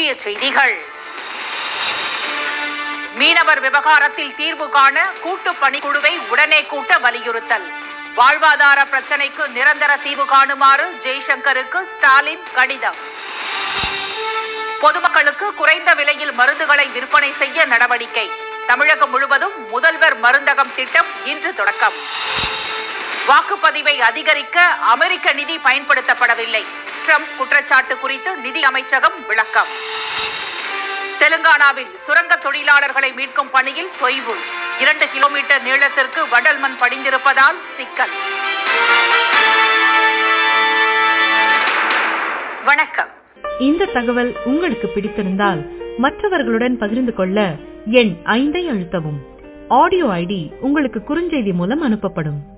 முக்கிய செய்திகள் மீனவர் விவகாரத்தில் தீர்வு காண கூட்டு பணிக்குழுவை உடனே கூட்ட வலியுறுத்தல் வாழ்வாதார பிரச்சனைக்கு நிரந்தர தீர்வு காணுமாறு ஜெய்சங்கருக்கு ஸ்டாலின் கடிதம் பொதுமக்களுக்கு குறைந்த விலையில் மருந்துகளை விற்பனை செய்ய நடவடிக்கை தமிழகம் முழுவதும் முதல்வர் மருந்தகம் திட்டம் இன்று தொடக்கம் வாக்குப்பதிவை அதிகரிக்க அமெரிக்க நிதி பயன்படுத்தப்படவில்லை ட்ரம்ப் குற்றச்சாட்டு குறித்து நிதி அமைச்சகம் விளக்கம் தெலுங்கானாவில் சுரங்க தொழிலாளர்களை மீட்கும் பணியில் தொய்வு இரண்டு கிலோமீட்டர் நீளத்திற்கு வண்டல் மண் படிந்திருப்பதால் சிக்கல் வணக்கம் இந்த தகவல் உங்களுக்கு பிடித்திருந்தால் மற்றவர்களுடன் பகிர்ந்து கொள்ள எண் ஐந்தை அழுத்தவும் ஆடியோ ஐடி உங்களுக்கு குறுஞ்செய்தி மூலம் அனுப்பப்படும்